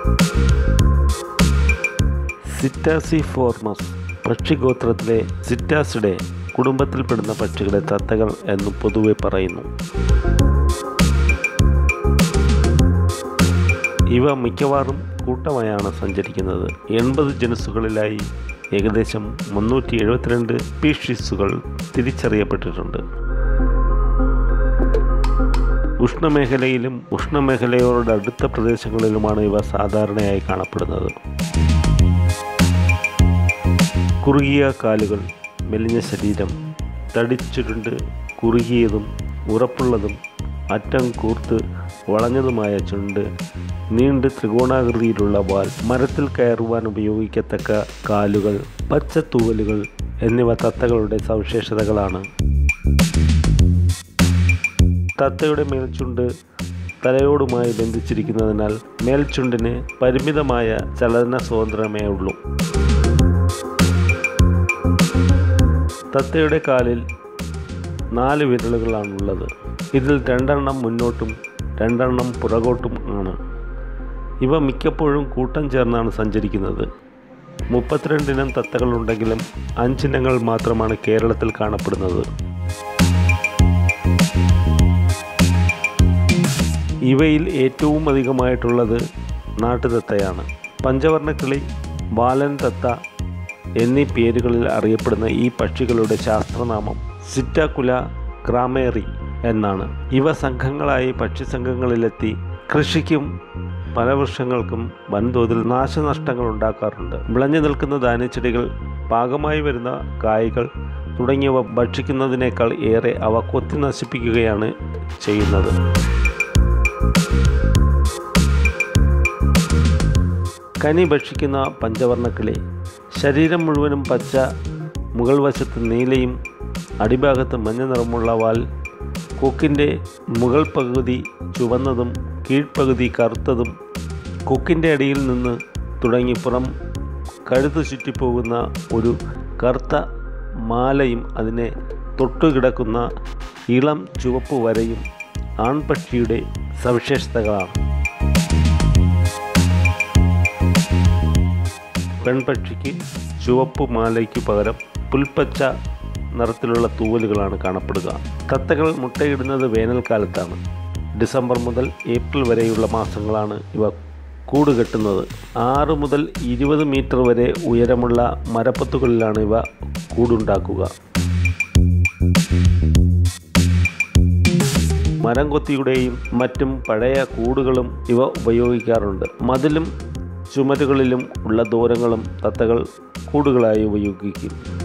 സിറ്റാസി ഫോർമസ് പക്ഷിഗോത്രത്തിലെ സിറ്റാസിഡെ കുടുംബത്തിൽപ്പെടുന്ന പക്ഷികളെ തത്തകൾ എന്ന് പൊതുവെ പറയുന്നു ഇവ മിക്കവാറും കൂട്ടമായാണ് സഞ്ചരിക്കുന്നത് എൺപത് ജനുസുകളിലായി ഏകദേശം മുന്നൂറ്റി എഴുപത്തിരണ്ട് സ്പീഷീസുകൾ തിരിച്ചറിയപ്പെട്ടിട്ടുണ്ട് ഉഷ്ണമേഖലയിലും ഉഷ്ണമേഖലയോട് അടുത്ത പ്രദേശങ്ങളിലുമാണ് ഇവ സാധാരണയായി കാണപ്പെടുന്നത് കുറുകിയ കാലുകൾ മെലിഞ്ഞ ശരീരം തടിച്ചുരുണ്ട് കുറുകിയതും ഉറപ്പുള്ളതും അറ്റം കൂർത്ത് വളഞ്ഞതുമായ ചുണ്ട് നീണ്ട് ത്രികോണാകൃതിയിലുള്ള വാൽ മരത്തിൽ കയറുവാൻ ഉപയോഗിക്കത്തക്ക കാലുകൾ പച്ച തൂവലുകൾ എന്നിവ തത്തകളുടെ സവിശേഷതകളാണ് തത്തയുടെ മേൽചുണ്ട് തലയോടുമായി ബന്ധിച്ചിരിക്കുന്നതിനാൽ മേൽചുണ്ടിന് പരിമിതമായ ചലന സ്വാതന്ത്ര്യമേ ഉള്ളൂ തത്തയുടെ കാലിൽ നാല് വിരലുകളാണുള്ളത് ഇതിൽ രണ്ടെണ്ണം മുന്നോട്ടും രണ്ടെണ്ണം പുറകോട്ടും ആണ് ഇവ മിക്കപ്പോഴും കൂട്ടം ചേർന്നാണ് സഞ്ചരിക്കുന്നത് മുപ്പത്തിരണ്ടിനം തത്തകളുണ്ടെങ്കിലും അഞ്ചിനങ്ങൾ മാത്രമാണ് കേരളത്തിൽ കാണപ്പെടുന്നത് ഇവയിൽ ഏറ്റവും അധികമായിട്ടുള്ളത് നാട്ടുതത്തയാണ് പഞ്ചവർണ്ണക്കിളി ബാലൻ തത്ത എന്നീ പേരുകളിൽ അറിയപ്പെടുന്ന ഈ പക്ഷികളുടെ ശാസ്ത്രനാമം സിറ്റാക്കുല ക്രാമേറി എന്നാണ് ഇവ സംഘങ്ങളായി പക്ഷിസംഘങ്ങളിലെത്തി കൃഷിക്കും ഫലവൃക്ഷങ്ങൾക്കും വൻതോതിൽ നാശനഷ്ടങ്ങൾ ഉണ്ടാക്കാറുണ്ട് വിളഞ്ഞു നിൽക്കുന്ന ധാന്യച്ചെടികൾ പാകമായി വരുന്ന കായ്കൾ തുടങ്ങിയവ ഭക്ഷിക്കുന്നതിനേക്കാൾ ഏറെ അവ കൊത്തി നശിപ്പിക്കുകയാണ് ചെയ്യുന്നത് കനി ഭക്ഷിക്കുന്ന പഞ്ചവർണ്ണക്കിളി ശരീരം മുഴുവനും പച്ച മുകൾ വശത്ത് നീലയും അടിഭാഗത്ത് മഞ്ഞ നിറമുള്ള വാൽ കൊക്കിൻ്റെ മുകൾ പകുതി ചുവന്നതും കീഴ്പ്പകുതി കറുത്തതും കൊക്കിൻ്റെ അടിയിൽ നിന്ന് തുടങ്ങി പുറം കഴുത്ത് ചുറ്റിപ്പോകുന്ന ഒരു കറുത്ത മാലയും അതിനെ തൊട്ടുകിടക്കുന്ന ഇളം ചുവപ്പ് വരയും ആൺപക്ഷിയുടെ സവിശേഷതകളാണ് പെൺപക്ഷിക്ക് ചുവപ്പ് മാലയ്ക്ക് പകരം പുൽപ്പച്ച നിറത്തിലുള്ള തൂവലുകളാണ് കാണപ്പെടുക തത്തകൾ മുട്ടയിടുന്നത് വേനൽക്കാലത്താണ് ഡിസംബർ മുതൽ ഏപ്രിൽ വരെയുള്ള മാസങ്ങളാണ് ഇവ കൂട് കെട്ടുന്നത് ആറ് മുതൽ ഇരുപത് മീറ്റർ വരെ ഉയരമുള്ള മരപ്പത്തുകളിലാണ് ഇവ കൂടുണ്ടാക്കുക മരം കൊത്തിയുടെയും മറ്റും പഴയ കൂടുകളും ഇവ ഉപയോഗിക്കാറുണ്ട് മതിലും ചുമരുകളിലും ഉള്ള ദൂരങ്ങളും തത്തകൾ കൂടുകളായി ഉപയോഗിക്കും